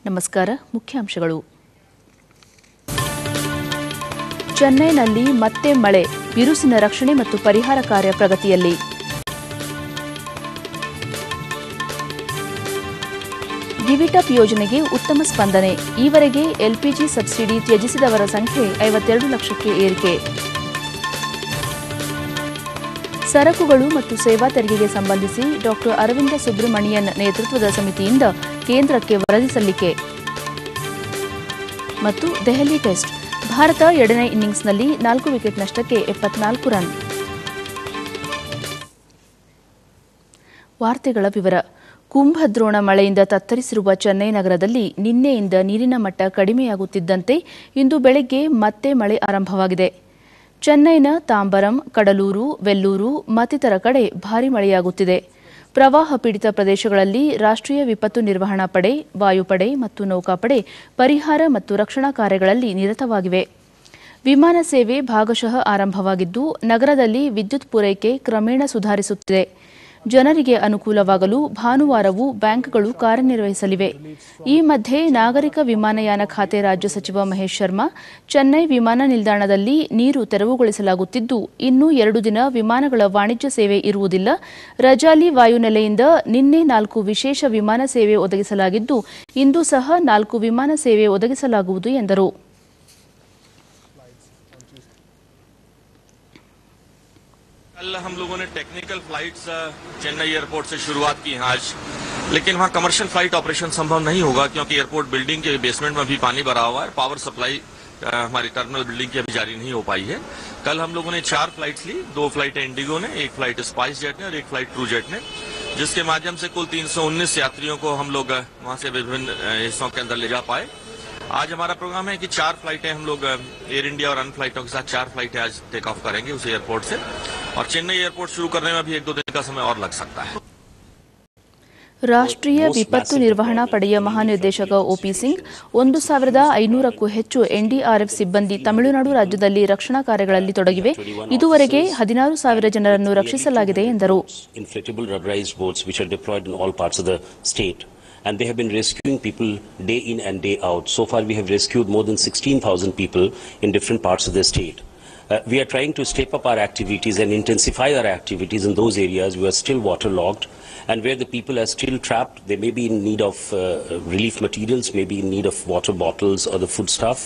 ನಮಸ್ಕಾರ ಮುಖ್ಯಾಂಶಗಳು ಚೆನ್ನೈನಲ್ಲಿ ಮತ್ತೆ ಮಳೆ ಬಿರುಸಿನ ರಕ್ಷಣೆ ಮತ್ತು ಪರಿಹಾರ ಕಾರ್ಯ ಪ್ರಗತಿಯಲ್ಲಿ ಗಿವಿಟಪ್ ಯೋಜನೆಗೆ ಉತ್ತಮ ಸ್ಪಂದನೆ ಈವರೆಗೆ ಎಲ್ಪಿಜಿ ಸಬ್ಸಿಡಿ ತ್ಯಜಿಸಿದವರ ಸಂಖ್ಯೆ ಐವತ್ತೆರಡು ಲಕ್ಷಕ್ಕೆ ಏರಿಕೆ ಸರಕುಗಳು ಮತ್ತು ಸೇವಾ ತೆರಿಗೆಗೆ ಸಂಬಂಧಿಸಿ ಡಾಕ್ಟರ್ ಅರವಿಂದ ಸುಬ್ರಮಣಿಯನ್ ನೇತೃತ್ವದ ಸಮಿತಿಯಿಂದ ಕೇಂದ್ರಕ್ಕೆ ವರದಿ ಸಲ್ಲಿಕೆ ಮತ್ತು ದೆಹಲಿ ಟೆಸ್ಟ್ ಭಾರತ ಎರಡನೇ ಇನ್ನಿಂಗ್ಸ್ನಲ್ಲಿ ನಾಲ್ಕು ವಿಕೆಟ್ ನಷ್ಟಕ್ಕೆ ಎಪ್ಪತ್ನಾಲ್ಕು ರನ್ ವಾರ್ತೆಗಳ ವಿವರ ಕುಂಭದ್ರೋಣ ಮಳೆಯಿಂದ ತತ್ತರಿಸಿರುವ ಚೆನ್ನೈ ನಗರದಲ್ಲಿ ನಿನ್ನೆಯಿಂದ ನೀರಿನ ಮಟ್ಟ ಕಡಿಮೆಯಾಗುತ್ತಿದ್ದಂತೆ ಇಂದು ಬೆಳಗ್ಗೆ ಮತ್ತೆ ಮಳೆ ಆರಂಭವಾಗಿದೆ ಚೆನ್ನೈನ ತಾಂಬರಂ ಕಡಲೂರು ವೆಲ್ಲೂರು ಮತ್ತಿತರ ಕಡೆ ಭಾರೀ ಮಳೆಯಾಗುತ್ತಿದೆ ಪ್ರವಾಹ ಪೀಡಿತ ಪ್ರದೇಶಗಳಲ್ಲಿ ರಾಷ್ಟ್ರೀಯ ವಿಪತ್ತು ನಿರ್ವಹಣಾ ಪಡೆ ವಾಯುಪಡೆ ಮತ್ತು ನೌಕಾಪಡೆ ಪರಿಹಾರ ಮತ್ತು ರಕ್ಷಣಾ ಕಾರ್ಯಗಳಲ್ಲಿ ನಿರತವಾಗಿವೆ ವಿಮಾನ ಸೇವೆ ಭಾಗಶಃ ಆರಂಭವಾಗಿದ್ದು ನಗರದಲ್ಲಿ ವಿದ್ಯುತ್ ಪೂರೈಕೆ ಕ್ರಮೇಣ ಸುಧಾರಿಸುತ್ತಿದೆ ಜನರಿಗೆ ಅನುಕೂಲವಾಗಲು ಭಾನುವಾರವೂ ಬ್ಯಾಂಕ್ಗಳು ಕಾರ್ಯನಿರ್ವಹಿಸಲಿವೆ ಈ ಮಧ್ಯೆ ನಾಗರಿಕ ವಿಮಾನಯಾನ ಖಾತೆ ರಾಜ್ಯ ಸಚಿವ ಮಹೇಶ್ ಶರ್ಮಾ ಚೆನ್ನೈ ವಿಮಾನ ನಿಲ್ದಾಣದಲ್ಲಿ ನೀರು ತೆರವುಗೊಳಿಸಲಾಗುತ್ತಿದ್ದು ಇನ್ನೂ ಎರಡು ದಿನ ವಿಮಾನಗಳ ವಾಣಿಜ್ಯ ಸೇವೆ ಇರುವುದಿಲ್ಲ ರಜಾಲಿ ವಾಯುನೆಲೆಯಿಂದ ನಿನ್ನೆ ನಾಲ್ಕು ವಿಶೇಷ ವಿಮಾನ ಸೇವೆ ಒದಗಿಸಲಾಗಿದ್ದು ಇಂದು ಸಹ ನಾಲ್ಕು ವಿಮಾನ ಸೇವೆ ಒದಗಿಸಲಾಗುವುದು ಎಂದರು कल हम लोगों ने टेक्निकल फ्लाइट्स चेन्नई एयरपोर्ट से शुरुआत की है आज लेकिन वहाँ कमर्शियल फ्लाइट ऑपरेशन संभव नहीं होगा क्योंकि एयरपोर्ट बिल्डिंग के बेसमेंट में भी पानी भरा हुआ है पावर सप्लाई अ, हमारी टर्मिनल बिल्डिंग की अभी जारी नहीं हो पाई है कल हम लोगों ने चार फ्लाइट्स ली दो फ्लाइट इंडिगो ने एक फ्लाइट स्पाइस जेट ने और एक फ्लाइट ट्रू जेट ने जिसके माध्यम से कुल 319 यात्रियों को हम लोग अ, वहाँ से विभिन्न अ, हिस्सों के अंदर ले जा पाए आज हमारा प्रोग्राम है कि चार फ्लाइटें हम लोग अ, एयर इंडिया और अन्य फ्लाइटों के साथ चार फ्लाइटें आज टेक ऑफ करेंगे उस एयरपोर्ट से और चेन्नई एयरपोर्ट शुरू करने में भी एक दो दिन का समय और लग सकता है ರಾಷ್ಟ್ರೀಯ ವಿಪತ್ತು ನಿರ್ವಹಣಾ ಪಡೆಯ ಮಹಾನಿರ್ದೇಶಕ ಒಪಿ ಸಿಂಗ್ ಒಂದು ಸಾವಿರದ ಐನೂರಕ್ಕೂ ಹೆಚ್ಚು ಎನ್ಡಿಆರ್ಎಫ್ ಸಿಬ್ಬಂದಿ ತಮಿಳುನಾಡು ರಾಜ್ಯದಲ್ಲಿ ರಕ್ಷಣಾ ಕಾರ್ಯಗಳಲ್ಲಿ ತೊಡಗಿವೆ ಇದುವರೆಗೆ ಹದಿನಾರು ಸಾವಿರ ಜನರನ್ನು ರಕ್ಷಿಸಲಾಗಿದೆ ಎಂದರು inflatable rubberized boats which are deployed in all parts of the state. And they have been rescuing people day in and day out. So far, we have rescued more than 16,000 people in different parts of the state. Uh, we are trying to step up our activities and intensify our activities in those areas who are still waterlogged and where the people are still trapped. They may be in need of uh, relief materials, may be in need of water bottles or the food stuff.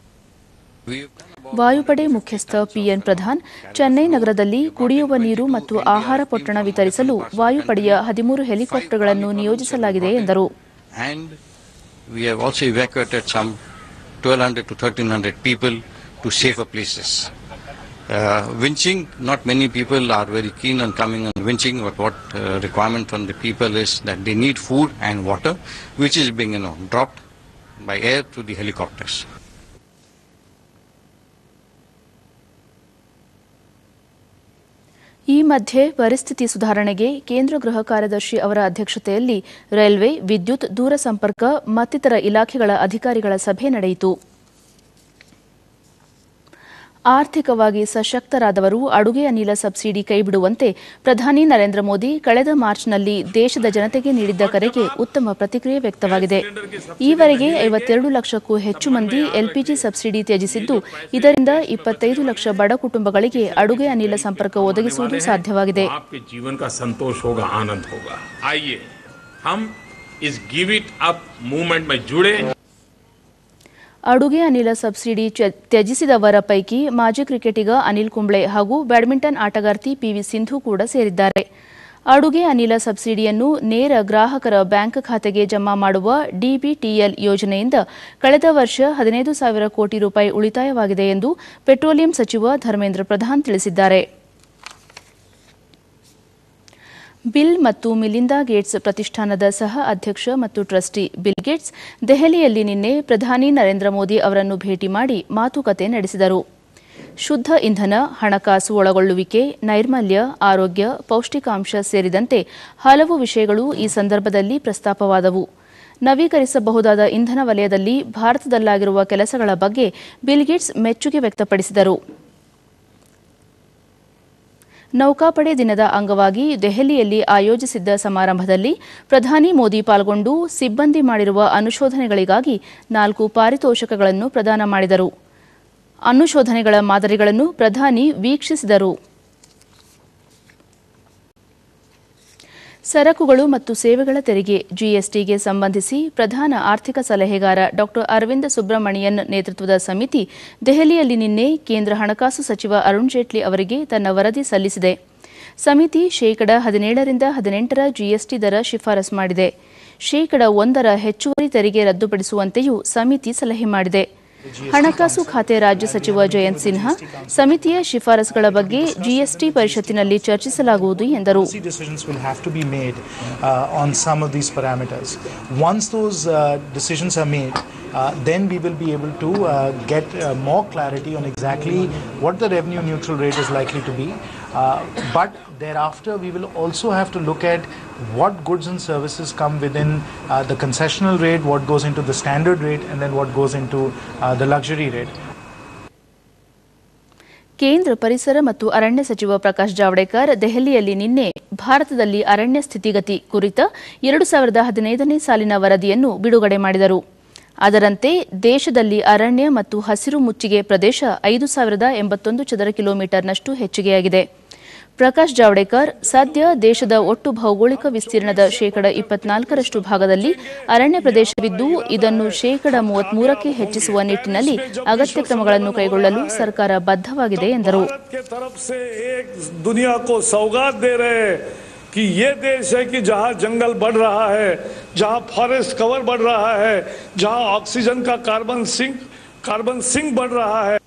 ವಾಯುಪಡೆ ಮುಖ್ಯಸ್ಥ P N Pradhan Chennai ನಗರದಲ್ಲಿ ಕುಡಿಯುವ ನೀರು ಮತ್ತು ಆಹಾರ ಪೊಟ್ಟಣ ವಿತರಿಸಲು ವಾಯುಪಡೆಯ ಹದಿಮೂರು ಹೆಲಿಕಾಪ್ಟರ್ಗಳನ್ನು ನಿಯೋಜಿಸಲಾಗಿದೆ ಎಂದರು and we have also evacuated some 1200 to 1300 people to safer places. Uh, winching, not many people are very keen on coming on winching, but what uh, requirement from the people is that they need food and water, which is being you know, dropped by air to the helicopters. ಈ ಮಧ್ಯೆ ಪರಿಸ್ಥಿತಿ ಸುಧಾರಣೆಗೆ ಕೇಂದ್ರ ಗೃಹ ಕಾರ್ಯದರ್ಶಿ ಅವರ ಅಧ್ಯಕ್ಷತೆಯಲ್ಲಿ railway ವಿದ್ಯುತ್ ದೂರಸಂಪರ್ಕ ಮತ್ತಿತರ ಇಲಾಖೆಗಳ ಅಧಿಕಾರಿಗಳ ಸಭೆ ನಡೆಯಿತು ಆರ್ಥಿಕವಾಗಿ ಸಶಕ್ತರಾದವರು ಅಡುಗೆ ಅನಿಲ ಸಬ್ಸಿಡಿ ಕೈಬಿಡುವಂತೆ ಪ್ರಧಾನಿ ನರೇಂದ್ರ ಮೋದಿ ಕಳೆದ ಮಾರ್ಚ್ನಲ್ಲಿ ದೇಶದ ಜನತೆಗೆ ನೀಡಿದ್ದ ಕರೆಗೆ ಉತ್ತಮ ಪ್ರತಿಕ್ರಿಯೆ ವ್ಯಕ್ತವಾಗಿದೆ ಈವರೆಗೆ ಐವತ್ತೆರಡು ಲಕ್ಷಕ್ಕೂ ಹೆಚ್ಚು ಮಂದಿ ಎಲ್ಪಿಜಿ ಸಬ್ಸಿಡಿ ತ್ಯಜಿಸಿದ್ದು ಇದರಿಂದ ಇಪ್ಪತ್ತೈದು ಲಕ್ಷ ಬಡ ಕುಟುಂಬಗಳಿಗೆ ಅಡುಗೆ ಅನಿಲ ಸಂಪರ್ಕ ಒದಗಿಸುವುದು ಸಾಧ್ಯವಾಗಿದೆ आपके जीवन का संतोष होगा आनंद होगा आइए हम इस गिव इट अप मूवमेंट में जुड़े ಅಡುಗೆ ಅನಿಲ ಸಬ್ಸಿಡಿ ತ್ಯ- ತ್ಯಜಿಸಿದವರ ಪೈಕಿ ಮಾಜಿ ಕ್ರಿಕೆಟಿಗ ಅನಿಲ್ ಕುಂಬ್ಳೆ ಹಾಗೂ ಬ್ಯಾಡ್ಮಿಂಟನ್ ಆಟಗಾರ್ತಿ ಪಿವಿ ಸಿಂಧು ಕೂಡ ಸೇರಿದ್ದಾರೆ ಅಡುಗೆ ಅನಿಲ ಸಬ್ಸಿಡಿಯನ್ನು ನೇರ ಗ್ರಾಹಕರ ಬ್ಯಾಂಕ್ ಖಾತೆಗೆ ಜಮಾ ಮಾಡುವ ಡಿಬಿಟಿಎಲ್ ಯೋಜನೆಯಿಂದ ಕಳೆದ ವರ್ಷ ಹದಿನೈದು ಸಾವಿರ ಕೋಟಿ ರೂಪಾಯಿ ಉಳಿತಾಯವಾಗಿದೆ ಎಂದು ಪೆಟ್ರೋಲಿಯಂ ಸಚಿವ ಧರ್ಮೇಂದ್ರ ಪ್ರಧಾನ್ ತಿಳಿಸಿದ್ದಾರೆ ಬಿಲ್ ಮತ್ತು ಮಿಲಿಂದಾ ಗೇಟ್ಸ್ ಪ್ರತಿಷ್ಠಾನದ ಸಹ ಅಧ್ಯಕ್ಷ ಮತ್ತು ಟ್ರಸ್ಟಿ ಬಿಲ್ ಗೇಟ್ಸ್ ದೆಹಲಿಯಲ್ಲಿ ನಿನ್ನೆ ಪ್ರಧಾನಿ ನರೇಂದ್ರ ಮೋದಿ ಅವರನ್ನು ಭೇಟಿ ಮಾಡಿ ಮಾತುಕತೆ ನಡೆಸಿದರು ಶುದ್ಧ ಇಂಧನ ಹಣಕಾಸು ಒಳಗೊಳ್ಳುವಿಕೆ ನೈರ್ಮಲ್ಯ ಆರೋಗ್ಯ ಪೌಷ್ಟಿಕಾಂಶ ಸೇರಿದಂತೆ ಹಲವು ವಿಷಯಗಳು ಈ ಸಂದರ್ಭದಲ್ಲಿ ಪ್ರಸ್ತಾಪವಾದವು ನವೀಕರಿಸಬಹುದಾದ ಇಂಧನ ವಲಯದಲ್ಲಿ ಭಾರತದಲ್ಲಾಗಿರುವ ಕೆಲಸಗಳ ಬಗ್ಗೆ ಬಿಲ್ ಗೇಟ್ಸ್ ಮೆಚ್ಚುಗೆ ವ್ಯಕ್ತಪಡಿಸಿದರು ನೌಕಾಪಡೆ ದಿನದ ಅಂಗವಾಗಿ ದೆಹಲಿಯಲ್ಲಿ ಆಯೋಜಿಸಿದ್ದ ಸಮಾರಂಭದಲ್ಲಿ ಪ್ರಧಾನಿ ಮೋದಿ ಪಾಲ್ಗೊಂಡು ಸಿಬ್ಬಂದಿ ಮಾಡಿರುವ ಅನುಶೋಧನೆಗಳಿಗಾಗಿ ನಾಲ್ಕು ಪಾರಿತೋಷಕಗಳನ್ನು ಪ್ರದಾನ ಮಾಡಿದರು ಅನುಶೋಧನೆಗಳ ಮಾದರಿಗಳನ್ನು ಪ್ರಧಾನಿ ವೀಕ್ಷಿಸಿದರು ಸರಕುಗಳು ಮತ್ತು ಸೇವೆಗಳ ತೆರಿಗೆ ಜಿಎಸ್ಟಿಗೆ ಸಂಬಂಧಿಸಿ ಪ್ರಧಾನ ಆರ್ಥಿಕ ಸಲಹೆಗಾರ ಡಾ ಅರವಿಂದ ಸುಬ್ರಮಣಿಯನ್ ನೇತೃತ್ವದ ಸಮಿತಿ ದೆಹಲಿಯಲ್ಲಿ ನಿನ್ನೆ ಕೇಂದ್ರ ಹಣಕಾಸು ಸಚಿವ ಅರುಣ್ ಜೇಟ್ಲಿ ಅವರಿಗೆ ತನ್ನ ವರದಿ ಸಲ್ಲಿಸಿದೆ ಸಮಿತಿ ಶೇಕಡ ಹದಿನೇಳರಿಂದ ಹದಿನೆಂಟರ ಜಿಎಸ್ಟಿ ದರ ಶಿಫಾರಸು ಮಾಡಿದೆ ಶೇಕಡ ಒಂದರ ಹೆಚ್ಚುವರಿ ತೆರಿಗೆ ರದ್ದುಪಡಿಸುವಂತೆಯೂ ಸಮಿತಿ ಸಲಹೆ ಮಾಡಿದೆ ಹಣಕಾಸು ಖಾತೆ ರಾಜ್ಯ ಸಚಿವ ಜಯಂತ್ ಸಿನ್ಹಾ ಸಮಿತಿಯ ಶಿಫಾರಸುಗಳ ಬಗ್ಗೆ ಜಿಎಸ್ಟಿ ಪರಿಷತ್ತಿನಲ್ಲಿ ಚರ್ಚಿಸಲಾಗುವುದು ಎಂದರು policy decisions will have to be made uh, on some of these parameters. Once those uh, decisions are made, uh, then we will be able to uh, get uh, more clarity on exactly what the revenue neutral rate is likely to be. Uh, but thereafter, we will also have to look at what goods and services come within uh, the concessional rate, what goes into the standard rate, and then what goes into uh, the luxury rate. ಕೇಂದ್ರ ಪರಿಸರ ಮತ್ತು ಅರಣ್ಯ ಸಚಿವ ಪ್ರಕಾಶ್ ಜಾವಡೇಕರ್ ದೆಹಲಿಯಲ್ಲಿ ನಿನ್ನೆ ಭಾರತದಲ್ಲಿ ಅರಣ್ಯ ಸ್ಥಿತಿಗತಿ ಕುರಿತ ಎರಡು ಸಾವಿರದ ಹದಿನೈದನೇ ಸಾಲಿನ ವರದಿಯನ್ನು ಬಿಡುಗಡೆ ಮಾಡಿದರು ಅದರಂತೆ ದೇಶದಲ್ಲಿ ಅರಣ್ಯ ಮತ್ತು ಹಸಿರು ಮುಚ್ಚಿಗೆ ಪ್ರದೇಶ ಐದು ಸಾವಿರದ ಎಂಬತ್ತೊಂದು ಚದರ ಕಿಲೋಮೀಟರ್ನಷ್ಟು ಹೆಚ್ಚಿಗೆಯಾಗಿದೆ ಪ್ರಕಾಶ್ ಜಾವಡೇಕರ್ ಸದ್ಯ ದೇಶದ ಒಟ್ಟು ಭೌಗೋಳಿಕ ವಿಸ್ತೀರ್ಣದ ಶೇಕಡ ಇಪ್ಪತ್ನಾಲ್ಕರಷ್ಟು ಭಾಗದಲ್ಲಿ ಅರಣ್ಯ ಪ್ರದೇಶವಿದ್ದು ಇದನ್ನು ಶೇಕಡ ಮೂವತ್ಮೂರಕ್ಕೆ ಹೆಚ್ಚಿಸುವ ನಿಟ್ಟಿನಲ್ಲಿ ಅಗತ್ಯ ಕ್ರಮಗಳನ್ನು ಕೈಗೊಳ್ಳಲು ಸರ್ಕಾರ ಬದ್ಧವಾಗಿದೆ ಎಂದರು भारत के तरफ से एक दुनिया को सौगात दे रहे हैं कि ये देश है कि जहां जंगल बढ़ रहा है जहां फॉरेस्ट कवर बढ़ रहा है जहां ऑक्सीजन का कार्बन सिंक कार्बन सिंक बढ़ रहा है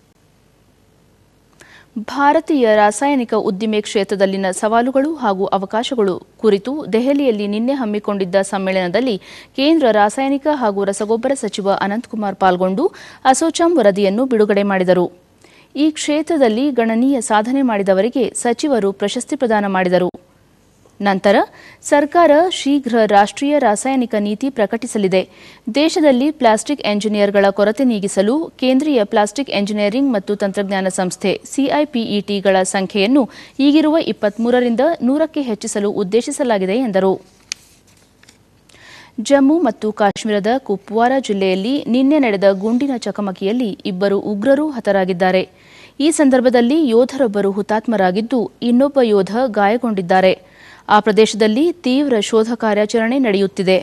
ಭಾರತೀಯ ರಾಸಾಯನಿಕ ಉದ್ದಿಮೆ ಕ್ಷೇತ್ರದಲ್ಲಿನ ಸವಾಲುಗಳು ಹಾಗೂ ಅವಕಾಶಗಳು ಕುರಿತು ದೆಹಲಿಯಲ್ಲಿ ನಿನ್ನೆ ಹಮ್ಮಿಕೊಂಡಿದ್ದ ಸಮ್ಮೇಳನದಲ್ಲಿ ಕೇಂದ್ರ ರಾಸಾಯನಿಕ ಹಾಗೂ ರಸಗೊಬ್ಬರ ಸಚಿವ ಅನಂತಕುಮಾರ್ ಪಾಲ್ಗೊಂಡು ಅಸೋಚಾಮ್ ವರದಿಯನ್ನು ಬಿಡುಗಡೆ ಮಾಡಿದರು ಈ ಕ್ಷೇತ್ರದಲ್ಲಿ ಗಣನೀಯ ಸಾಧನೆ ಮಾಡಿದವರಿಗೆ ಸಚಿವರು ಪ್ರಶಸ್ತಿ ಪ್ರದಾನ ಮಾಡಿದರು ನಂತರ ಸರ್ಕಾರ ಶೀಘ್ರ ರಾಷ್ಟ್ರೀಯ ರಾಸಾಯನಿಕ ನೀತಿ ಪ್ರಕಟಿಸಲಿದೆ ದೇಶದಲ್ಲಿ ಪ್ಲಾಸ್ಟಿಕ್ ಎಂಜಿನಿಯರ್ಗಳ ಕೊರತೆ ನೀಗಿಸಲು ಕೇಂದ್ರೀಯ ಪ್ಲಾಸ್ಟಿಕ್ ಎಂಜಿನಿಯರಿಂಗ್ ಮತ್ತು ತಂತ್ರಜ್ಞಾನ ಸಂಸ್ಥೆ ಸಿಐಪಿಇಟಿಗಳ ಸಂಖ್ಯೆಯನ್ನು ಈಗಿರುವ ಇಪ್ಪತ್ಮೂರರಿಂದ ನೂರಕ್ಕೆ ಹೆಚ್ಚಿಸಲು ಉದ್ದೇಶಿಸಲಾಗಿದೆ ಎಂದರು ಜಮ್ಮು ಮತ್ತು ಕಾಶ್ಮೀರದ ಕುಪ್ವಾರ ಜಿಲ್ಲೆಯಲ್ಲಿ ನಿನ್ನೆ ನಡೆದ ಗುಂಡಿನ ಚಕಮಕಿಯಲ್ಲಿ ಇಬ್ಬರು ಉಗ್ರರು ಹತರಾಗಿದ್ದಾರೆ ಈ ಸಂದರ್ಭದಲ್ಲಿ ಯೋಧರೊಬ್ಬರು ಹುತಾತ್ಮರಾಗಿದ್ದು ಇನ್ನೊಬ್ಬ ಯೋಧ ಗಾಯಗೊಂಡಿದ್ದಾರೆ ಆ ಪ್ರದೇಶದಲ್ಲಿ ತೀವ್ರ ಶೋಧ ಕಾರ್ಯಾಚರಣೆ ನಡೆಯುತ್ತಿದೆ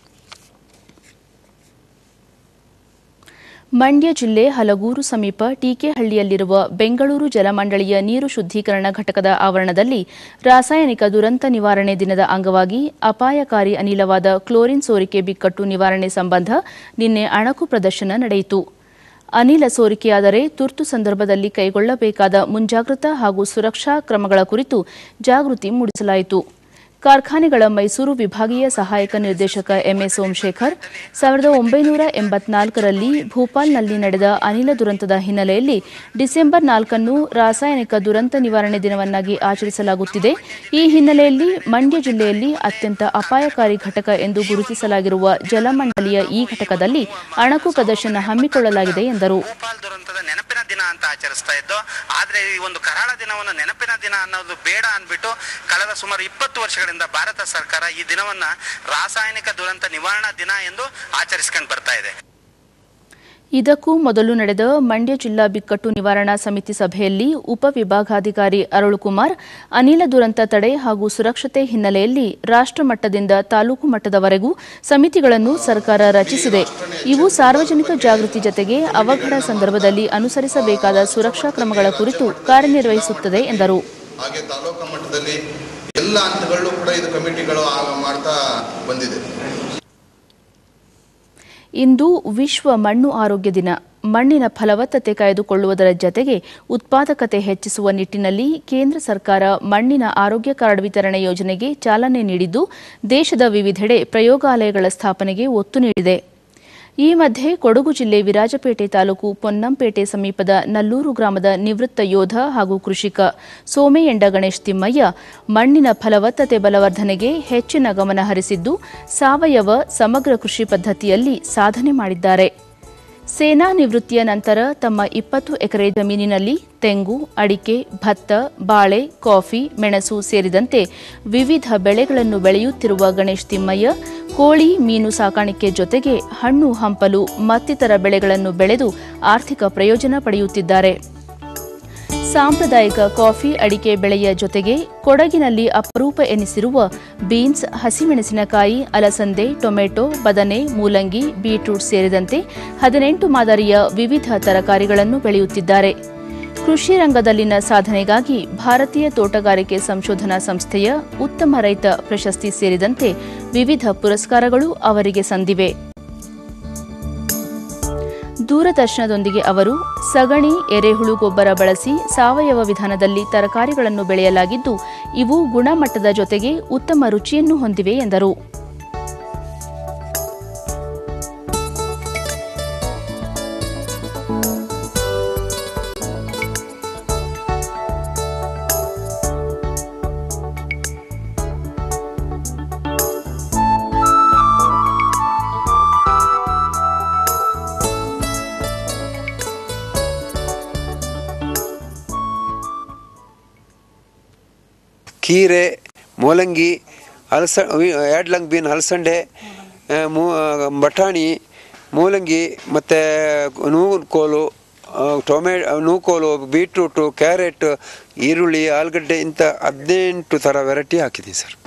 ಮಂಡ್ಯ ಜಿಲ್ಲೆ ಹಲಗೂರು ಸಮೀಪ ಟೀಕೆಹಳ್ಳಿಯಲ್ಲಿರುವ ಬೆಂಗಳೂರು ಜಲಮಂಡಳಿಯ ನೀರು ಶುದ್ದೀಕರಣ ಘಟಕದ ಆವರಣದಲ್ಲಿ ರಾಸಾಯನಿಕ ದುರಂತ ನಿವಾರಣೆ ದಿನದ ಅಂಗವಾಗಿ ಅಪಾಯಕಾರಿ ಅನಿಲವಾದ ಕ್ಲೋರಿನ್ ಸೋರಿಕೆ ಬಿಕ್ಕಟ್ಟು ನಿವಾರಣೆ ಸಂಬಂಧ ನಿನ್ನೆ ಅಣಕು ಪ್ರದರ್ಶನ ನಡೆಯಿತು ಅನಿಲ ಸೋರಿಕೆಯಾದರೆ ತುರ್ತು ಸಂದರ್ಭದಲ್ಲಿ ಕೈಗೊಳ್ಳಬೇಕಾದ ಮುಂಜಾಗ್ರತಾ ಹಾಗೂ ಸುರಕ್ಷಾ ಕ್ರಮಗಳ ಕುರಿತು ಜಾಗೃತಿ ಮೂಡಿಸಲಾಯಿತು ಕಾರ್ಖಾನೆಗಳ ಮೈಸೂರು ವಿಭಾಗೀಯ ಸಹಾಯಕ ನಿರ್ದೇಶಕ ಎಂಎ ಸೋಮಶೇಖರ್ ಸಾವಿರದ ಒಂಬೈನೂರ ಎಂಬತ್ನಾಲ್ಕರಲ್ಲಿ ಭೂಪಾಲ್ನಲ್ಲಿ ನಡೆದ ಅನಿಲ ದುರಂತದ ಹಿನ್ನೆಲೆಯಲ್ಲಿ ಡಿಸೆಂಬರ್ ನಾಲ್ಕನ್ನು ರಾಸಾಯನಿಕ ದುರಂತ ನಿವಾರಣೆ ದಿನವನ್ನಾಗಿ ಆಚರಿಸಲಾಗುತ್ತಿದೆ ಈ ಹಿನ್ನೆಲೆಯಲ್ಲಿ ಮಂಡ್ಯ ಜಿಲ್ಲೆಯಲ್ಲಿ ಅತ್ಯಂತ ಅಪಾಯಕಾರಿ ಘಟಕ ಎಂದು ಗುರುತಿಸಲಾಗಿರುವ ಜಲಮಂಡಲಿಯ ಈ ಘಟಕದಲ್ಲಿ ಅಣಕು ಪ್ರದರ್ಶನ ಹಮ್ಮಿಕೊಳ್ಳಲಾಗಿದೆ ಎಂದರು ಭೋಪಾಲ್ ದುರಂತದ ನೆನಪಿನ ದಿನ ಅಂತ ಆಚರಿಸ್ತಾ ಇದ್ದು ಆದ್ರೆ ಈ ಒಂದು ಕರಾಳ ದಿನವನ್ನು ನೆನಪಿನ ದಿನ ಅನ್ನೋದು ಬೇಡ ಅಂದ್ಬಿಟ್ಟು ಕಳೆದ ಸುಮಾರು ಇಪ್ಪತ್ತು ವರ್ಷಗಳಿಂದ ಭಾರತ ಸರ್ಕಾರ ಈ ದಿನವನ್ನ ರಾಸಾಯನಿಕ ದುರಂತ ನಿವಾರಣಾ ದಿನ ಎಂದು ಆಚರಿಸ್ಕೊಂಡು ಬರ್ತಾ ಇದೆ ಇದಕ್ಕೂ ಮೊದಲು ನಡೆದ ಮಂಡ್ಯ ಜಿಲ್ಲಾ ಬಿಕ್ಕಟ್ಟು ನಿವಾರಣಾ ಸಮಿತಿ ಸಭೆಯಲ್ಲಿ ಉಪವಿಭಾಗಾಧಿಕಾರಿ ಅರುಳುಕುಮಾರ್ ಅನಿಲ ದುರಂತ ತಡೆ ಹಾಗೂ ಸುರಕ್ಷತೆ ಹಿನ್ನೆಲೆಯಲ್ಲಿ ರಾಷ್ಟ್ರ ಮಟ್ಟದಿಂದ ತಾಲೂಕು ಮಟ್ಟದವರೆಗೂ ಸಮಿತಿಗಳನ್ನು ಸರ್ಕಾರ ರಚಿಸಿದೆ ಇವು ಸಾರ್ವಜನಿಕ ಜಾಗೃತಿ ಜತೆಗೆ ಅವಘಡ ಸಂದರ್ಭದಲ್ಲಿ ಅನುಸರಿಸಬೇಕಾದ ಸುರಕ್ಷಾ ಕ್ರಮಗಳ ಕುರಿತು ಕಾರ್ಯನಿರ್ವಹಿಸುತ್ತದೆ ಎಂದರು ಹಾಗೆ ತಾಲೂಕು ಮಟ್ಟದಲ್ಲಿ ಎಲ್ಲ ಹಂತಗಳಲ್ಲೂ ಕೂಡ ಇದು ಕಮಿಟಿಗಳು ಆ- ಮಾಡ್ತಾ ಬಂದಿದೆ ಇಂದು ವಿಶ್ವ ಮಣ್ಣು ಆರೋಗ್ಯ ದಿನ ಮಣ್ಣಿನ ಫಲವತ್ತತೆ ಕಾಯ್ದುಕೊಳ್ಳುವುದರ ಜತೆಗೆ ಉತ್ಪಾದಕತೆ ಹೆಚ್ಚಿಸುವ ನಿಟ್ಟಿನಲ್ಲಿ ಕೇಂದ್ರ ಸರ್ಕಾರ ಮಣ್ಣಿನ ಆರೋಗ್ಯ ಕಾರ್ಡ್ ವಿತರಣೆ ಯೋಜನೆಗೆ ಚಾಲನೆ ನೀಡಿದ್ದು ದೇಶದ ವಿವಿಧೆಡೆ ಪ್ರಯೋಗಾಲಯಗಳ ಸ್ಥಾಪನೆಗೆ ಒತ್ತು ನೀಡಿದೆ ಈ ಮಧ್ಯೆ ಕೊಡಗು ಜಿಲ್ಲೆ ವಿರಾಜಪೇಟೆ ತಾಲೂಕು ಪೊನ್ನಂಪೇಟೆ ಸಮೀಪದ ನಲ್ಲೂರು ಗ್ರಾಮದ ನಿವೃತ್ತ ಯೋಧ ಹಾಗೂ ಕೃಷಿಕ ಸೋಮೆಯಂಡ ಗಣೇಶ್ ತಿಮ್ಮಯ್ಯ ಮಣ್ಣಿನ ಫಲವತ್ತತೆ ಬಲವರ್ಧನೆಗೆ ಹೆಚ್ಚಿನ ಗಮನ ಹರಿಸಿದ್ದು ಸಾವಯವ ಸಮಗ್ರ ಕೃಷಿ ಪದ್ಧತಿಯಲ್ಲಿ ಸಾಧನೆ ಮಾಡಿದ್ದಾರೆ ಸೇನಾ ನಿವೃತ್ತಿಯ ನಂತರ ತಮ್ಮ ಇಪ್ಪತ್ತು ಎಕರೆ ಜಮೀನಿನಲ್ಲಿ ತೆಂಗು ಅಡಿಕೆ ಭತ್ತ ಬಾಳೆ ಕಾಫಿ ಮೆಣಸು ಸೇರಿದಂತೆ ವಿವಿಧ ಬೆಳೆಗಳನ್ನು ಬೆಳೆಯುತ್ತಿರುವ ಗಣೇಶ್ ತಿಮ್ಮಯ್ಯ ಕೋಳಿ ಮೀನು ಸಾಕಾಣಿಕೆ ಜೊತೆಗೆ ಹಣ್ಣು ಹಂಪಲು ಮತ್ತಿತರ ಬೆಳೆಗಳನ್ನು ಬೆಳೆದು ಆರ್ಥಿಕ ಪ್ರಯೋಜನ ಪಡೆಯುತ್ತಿದ್ದಾರೆ ಸಾಂಪ್ರದಾಯಿಕ ಕಾಫಿ ಅಡಿಕೆ ಬೆಳೆಯ ಜೊತೆಗೆ ಕೊಡಗಿನಲ್ಲಿ ಅಪರೂಪ ಎನಿಸಿರುವ ಬೀನ್ಸ್ ಹಸಿಮೆಣಸಿನಕಾಯಿ ಅಲಸಂದೆ ಟೊಮೆಟೊ ಬದನೆ ಮೂಲಂಗಿ ಬೀಟ್ರೂಟ್ ಸೇರಿದಂತೆ ಹದಿನೆಂಟು ಮಾದರಿಯ ವಿವಿಧ ತರಕಾರಿಗಳನ್ನು ಬೆಳೆಯುತ್ತಿದ್ದಾರೆ ಕೃಷಿ ರಂಗದಲ್ಲಿನ ಸಾಧನೆಗಾಗಿ ಭಾರತೀಯ ತೋಟಗಾರಿಕೆ ಸಂಶೋಧನಾ ಸಂಸ್ಥೆಯ ಉತ್ತಮ ರೈತ ಪ್ರಶಸ್ತಿ ಸೇರಿದಂತೆ ವಿವಿಧ ಪುರಸ್ಕಾರಗಳು ಅವರಿಗೆ ಸಂದಿವೆ ದೂರದರ್ಶನದೊಂದಿಗೆ ಅವರು ಸಗಣಿ ಎರೆಹುಳು ಗೊಬ್ಬರ ಬಳಸಿ ಸಾವಯವ ವಿಧಾನದಲ್ಲಿ ತರಕಾರಿಗಳನ್ನು ಬೆಳೆಯಲಾಗಿದ್ದು ಇವು ಗುಣಮಟ್ಟದ ಜೊತೆಗೆ ಉತ್ತಮ ರುಚಿಯನ್ನು ಹೊಂದಿವೆ ಎಂದರು ಕೀರೆ ಮೂಲಂಗಿ ಹಲಸ ಯಾಡ್ಲಂಗ್ ಬೀನ್ ಹಲಸಂಡೆ ಆ, ಮೂ ಬಟಾಣಿ ಮೂಲಂಗಿ ಮತ್ತು ನೂಕೋಲು ಟೊಮೆ ನೂಕೋಲು ಬೀಟ್ರೂಟು ಕ್ಯಾರೆಟ್ ಈರುಳ್ಳಿ ಆಲೂಗಡ್ಡೆ ಇಂಥ ಹದಿನೆಂಟು ಥರ ವೆರೈಟಿ ಹಾಕಿದ್ದೀನಿ ಸರ್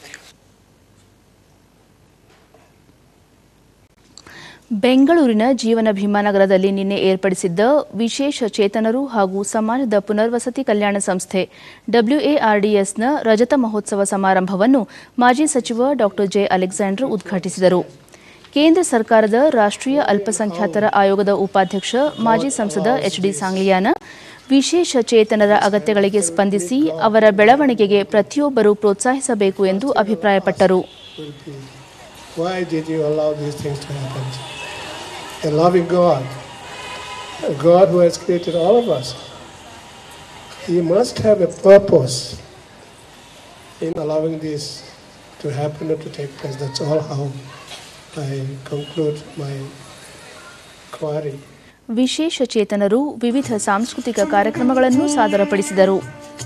ಬೆಂಗಳೂರಿನ ಜೀವನ ಭೀಮಾನಗರದಲ್ಲಿ ನಿನ್ನೆ ಏರ್ಪಡಿಸಿದ್ದ ವಿಶೇಷ ಚೇತನರು ಹಾಗೂ ಸಮಾಜದ ಪುನರ್ವಸತಿ ಕಲ್ಯಾಣ ಸಂಸ್ಥೆ ಡಬ್ಲ್ಯೂಎಆರ್ಡಿಎಸ್ನ ರಜತ ಮಹೋತ್ಸವ ಸಮಾರಂಭವನ್ನು ಮಾಜಿ ಸಚಿವ ಡಾ ಜೆ ಅಲೆಕ್ಸಾಂಡರ್ ಉದ್ಘಾಟಿಸಿದರು ಕೇಂದ್ರ ಸರ್ಕಾರದ ರಾಷ್ಟ್ರೀಯ ಅಲ್ಪಸಂಖ್ಯಾತರ ಆಯೋಗದ ಉಪಾಧ್ಯಕ್ಷ ಮಾಜಿ ಸಂಸದ ಎಚ್ ಡಿ ಸಾಂಗ್ಲಿಯಾನ ವಿಶೇಷ ಚೇತನರ ಅಗತ್ಯಗಳಿಗೆ ಸ್ಪಂದಿಸಿ ಅವರ ಬೆಳವಣಿಗೆಗೆ ಪ್ರತಿಯೊಬ್ಬರೂ ಪ್ರೋತ್ಸಾಹಿಸಬೇಕು ಎಂದು ಅಭಿಪ್ರಾಯಪಟ್ಟರು Why did you allow these things to happen? A loving God, a God who has created all of us, He must have a purpose in allowing this to happen or to take place. That's all how I conclude my query. ವಿಶೇಷ ಚೇತನರು ವಿವಿಧ ಸಾಂಸ್ಕೃತಿಕ ಕಾರ್ಯಕ್ರಮಗಳನ್ನು ಸಾದರಪಡಿಸಿದರು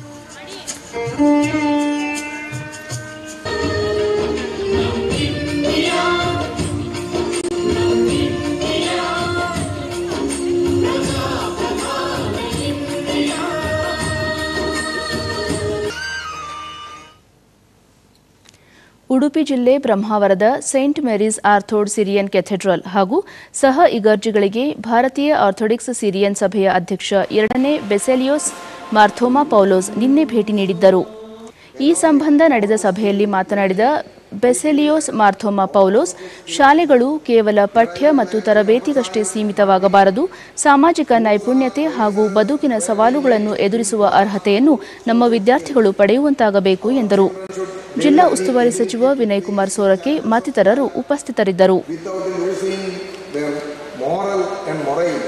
ಉಡುಪಿ ಜಿಲ್ಲೆ ಬ್ರಹ್ಮಾವರದ saint Mary's orthodox Syrian cathedral ಹಾಗೂ ಸಹ ಇಗರ್ಜಿಗಳಿಗೆ ಭಾರತೀಯ ಆರ್ಥೋಡಿಕ್ಸ್ ಸಿರಿಯನ್ ಸಭೆಯ ಅಧ್ಯಕ್ಷ ಎರಡನೇ ಬೆಸೆಲಿಯೋಸ್ ಮಾರ್ಥೋಮಾ ಪೌಲೋಸ್ ನಿನ್ನೆ ಭೇಟಿ ನೀಡಿದ್ದರು ಈ ಸಂಬಂಧ ನಡೆದ ಸಭೆಯಲ್ಲಿ ಮಾತನಾಡಿದ ಬೆಸೆಲಿಯೋಸ್ ಮಾರ್ಥೋಮಾ ಪೌಲೋಸ್ ಶಾಲೆಗಳು ಕೇವಲ ಪಠ್ಯ ಮತ್ತು ತರಬೇತಿಗಷ್ಟೇ ಸೀಮಿತವಾಗಬಾರದು ಸಾಮಾಜಿಕ ನೈಪುಣ್ಯತೆ ಹಾಗೂ ಬದುಕಿನ ಸವಾಲುಗಳನ್ನು ಎದುರಿಸುವ ಅರ್ಹತೆಯನ್ನು ನಮ್ಮ ವಿದ್ಯಾರ್ಥಿಗಳು ಪಡೆಯುವಂತಾಗಬೇಕು ಎಂದರು ಜಿಲ್ಲಾ ಉಸ್ತುವಾರಿ ಸಚಿವ ವಿನಯ್ ಕುಮಾರ್ ಸೋರಕೆ ಮತ್ತಿತರರು ಉಪಸ್ಥಿತರಿದ್ದರು without losing their moral and morals.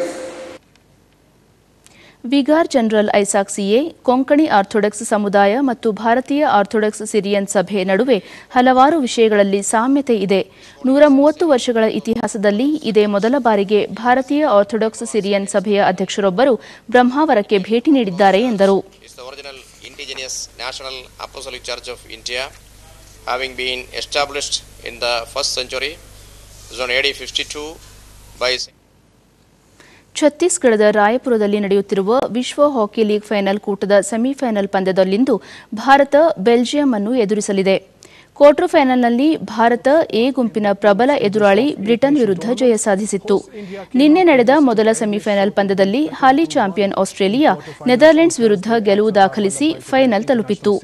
Vicar general Isaac CA Konkani orthodox ಸಮುದಾಯ ಮತ್ತು ಭಾರತೀಯ ಆರ್ಥೋಡಕ್ಸ್ ಸಿರಿಯನ್ ಸಭೆ ನಡುವೆ ಹಲವಾರು ವಿಷಯಗಳಲ್ಲಿ ಸಾಮ್ಯತೆ ಇದೆ ನೂರ ಮೂವತ್ತು ವರ್ಷಗಳ ಇತಿಹಾಸದಲ್ಲಿ ಇದೇ ಮೊದಲ ಬಾರಿಗೆ ಭಾರತೀಯ ಆರ್ಥೋಡಾಕ್ಸ್ ಸಿರಿಯನ್ ಸಭೆಯ ಅಧ್ಯಕ್ಷರೊಬ್ಬರು ಬ್ರಹ್ಮಾವರಕ್ಕೆ ಭೇಟಿ ನೀಡಿದ್ದಾರೆ ಎಂದರು is the original indigenous National Apostolic Church of India, having been established in the first century, is on AD 52 by ಛತ್ತೀಸ್ಗಢದ ರಾಯಪುರದಲ್ಲಿ ನಡೆಯುತ್ತಿರುವ ವಿಶ್ವ ಹಾಕಿ ಲೀಗ್ ಫೈನಲ್ ಕೂಟದ ಸೆಮಿಫೈನಲ್ ಪಂದ್ಯದಲ್ಲಿಂದು ಭಾರತ ಬೆಲ್ಜಿಯಂ ಅನ್ನು ಎದುರಿಸಲಿದೆ ಕ್ವಾರ್ಟರ್ ಫೈನಲ್ನಲ್ಲಿ ಭಾರತ ಎ ಗುಂಪಿನ ಪ್ರಬಲ ಎದುರಾಳಿ ಬ್ರಿಟನ್ ವಿರುದ್ಧ ಜಯ ಸಾಧಿಸಿತ್ತು ನಿನ್ನೆ ನಡೆದ ಮೊದಲ ಸೆಮಿಫೈನಲ್ ಪಂದ್ಯದಲ್ಲಿ ಹಾಲಿ ಚಾಂಪಿಯನ್ ಆಸ್ಟ್ರೇಲಿಯಾ ನೆದರ್ಲೆಂಡ್ಸ್ ವಿರುದ್ಧ ಗೆಲುವು ದಾಖಲಿಸಿ ಫೈನಲ್ ತಲುಪಿತ್ತು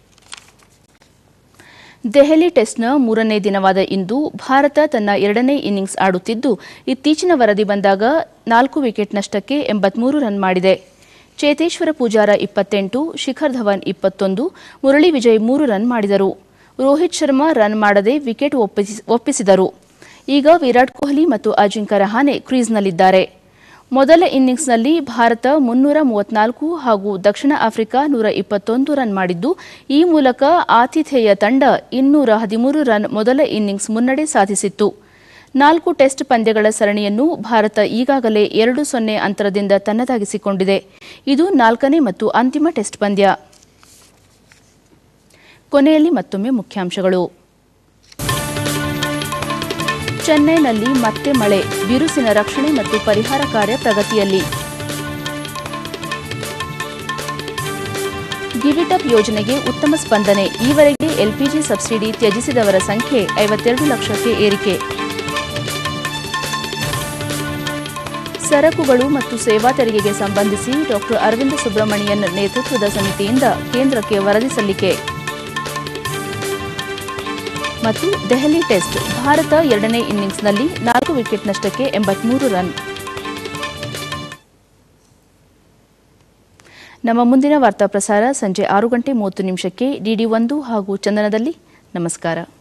ದೆಹಲಿ ಟೆಸ್ಟ್ನ ಮೂರನೇ ದಿನವಾದ ಇಂದು ಭಾರತ ತನ್ನ ಎರಡನೇ ಇನ್ನಿಂಗ್ಸ್ ಆಡುತ್ತಿದ್ದು ಇತ್ತೀಚಿನ ವರದಿ ಬಂದಾಗ ನಾಲ್ಕು ವಿಕೆಟ್ ನಷ್ಟಕ್ಕೆ ಎಂಬತ್ಮೂರು ರನ್ ಮಾಡಿದೆ ಚೇತೇಶ್ವರ ಪೂಜಾರ ಇಪ್ಪತ್ತೆಂಟು ಶಿಖರ್ ಧವನ್ ಇಪ್ಪತ್ತೊಂದು ಮುರಳಿ ವಿಜಯ್ ಮೂರು ರನ್ ಮಾಡಿದರು ರೋಹಿತ್ ಶರ್ಮಾ ರನ್ ಮಾಡದೆ ವಿಕೆಟ್ ಒಪ್ಪಿಸಿ- ಒಪ್ಪಿಸಿದರು ಈಗ ವಿರಾಟ್ ಕೊಹ್ಲಿ ಮತ್ತು ಅಜಿಂಕ್ಯ ರಹಾನೆ ಕ್ರೀಸ್ನಲ್ಲಿದ್ದಾರೆ ಮೊದಲ ಇನ್ನಿಂಗ್ಸ್ನಲ್ಲಿ ಭಾರತ ಮುನ್ನೂರ ಮೂವತ್ನಾಲ್ಕು ಹಾಗೂ ದಕ್ಷಿಣ ಆಫ್ರಿಕಾ ನೂರ ಇಪ್ಪತ್ತೊಂದು ರನ್ ಮಾಡಿದ್ದು ಈ ಮೂಲಕ ಆತಿಥೇಯ ತಂಡ ಇನ್ನೂರ ಹದಿಮೂರು ರನ್ ಮೊದಲ ಇನ್ನಿಂಗ್ಸ್ ಮುನ್ನಡೆ ಸಾಧಿಸಿತ್ತು ನಾಲ್ಕು ಟೆಸ್ಟ್ ಪಂದ್ಯಗಳ ಸರಣಿಯನ್ನು ಭಾರತ ಈಗಾಗಲೇ ಎರಡು ಸೊನ್ನೆ ಅಂತರದಿಂದ ತನ್ನದಾಗಿಸಿಕೊಂಡಿದೆ ಇದು ನಾಲ್ಕನೇ ಮತ್ತು ಅಂತಿಮ ಟೆಸ್ಟ್ ಪಂದ್ಯ ಕೊನೆಯಲ್ಲಿ ಮತ್ತೊಮ್ಮೆ ಮುಖ್ಯಾಂಶಗಳು ಚೆನ್ನೈನಲ್ಲಿ ಮತ್ತೆ ಮಳೆ ಬಿರುಸಿನ ರಕ್ಷಣೆ ಮತ್ತು ಪರಿಹಾರ ಕಾರ್ಯ ಪ್ರಗತಿಯಲ್ಲಿ ಗಿವಿಟಪ್ ಯೋಜನೆಗೆ ಉತ್ತಮ ಸ್ಪಂದನೆ ಈವರೆಗೆ ಎಲ್ಪಿಜಿ ಸಬ್ಸಿಡಿ ತ್ಯಜಿಸಿದವರ ಸಂಖ್ಯೆ ಐವತ್ತೆರಡು ಲಕ್ಷಕ್ಕೆ ಏರಿಕೆ ಸರಕುಗಳು ಮತ್ತು ಸೇವಾ ತೆರಿಗೆಗೆ ಸಂಬಂಧಿಸಿ ಡಾಕ್ಟರ್ ಅರವಿಂದ ಸುಬ್ರಮಣಿಯನ್ ನೇತೃತ್ವದ ಸಮಿತಿಯಿಂದ ಕೇಂದ್ರಕ್ಕೆ ವರದಿ ಸಲ್ಲಿಕೆ ಮತ್ತು ದೆಹಲಿ ಟೆಸ್ಟ್ ಭಾರತ ಎರಡನೇ ಇನ್ನಿಂಗ್ಸ್ನಲ್ಲಿ ನಾಲ್ಕು ವಿಕೆಟ್ ನಷ್ಟಕ್ಕೆ ಎಂಬತ್ಮೂರು ರನ್ ನಮ್ಮ ಮುಂದಿನ ವಾರ್ತಾ ಪ್ರಸಾರ ಸಂಜೆ ಆರು ಗಂಟೆ ಮೂವತ್ತು ನಿಮಿಷಕ್ಕೆ ಡಿಡಿ ಒಂದು ಹಾಗೂ ಚಂದನದಲ್ಲಿ ನಮಸ್ಕಾರ